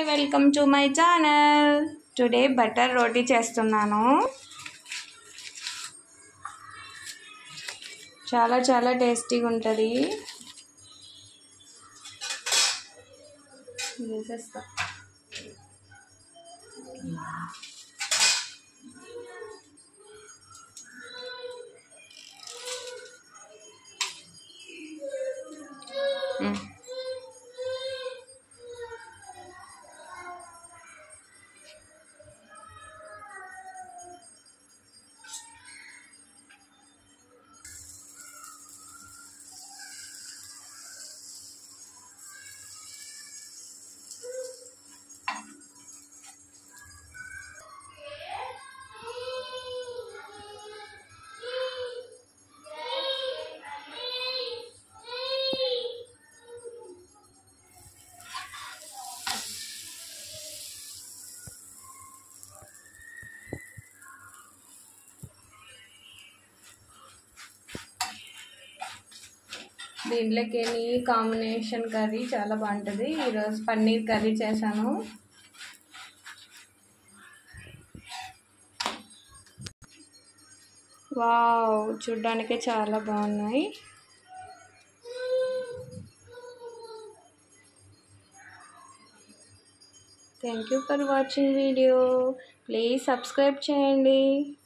Welcome to my channel today butter roti చేస్తున్నాను చాలా చాలా టేస్టీగా ఉంటుంది వేసేస్తా మ్మ్. దీంట్లోకి కాంబినేషన్ కర్రీ చాలా బాగుంటుంది ఈరోజు పన్నీర్ కర్రీ చేశాను వావ్ చూడ్డానికే చాలా బాగున్నాయి thank you for watching video please subscribe చేయండి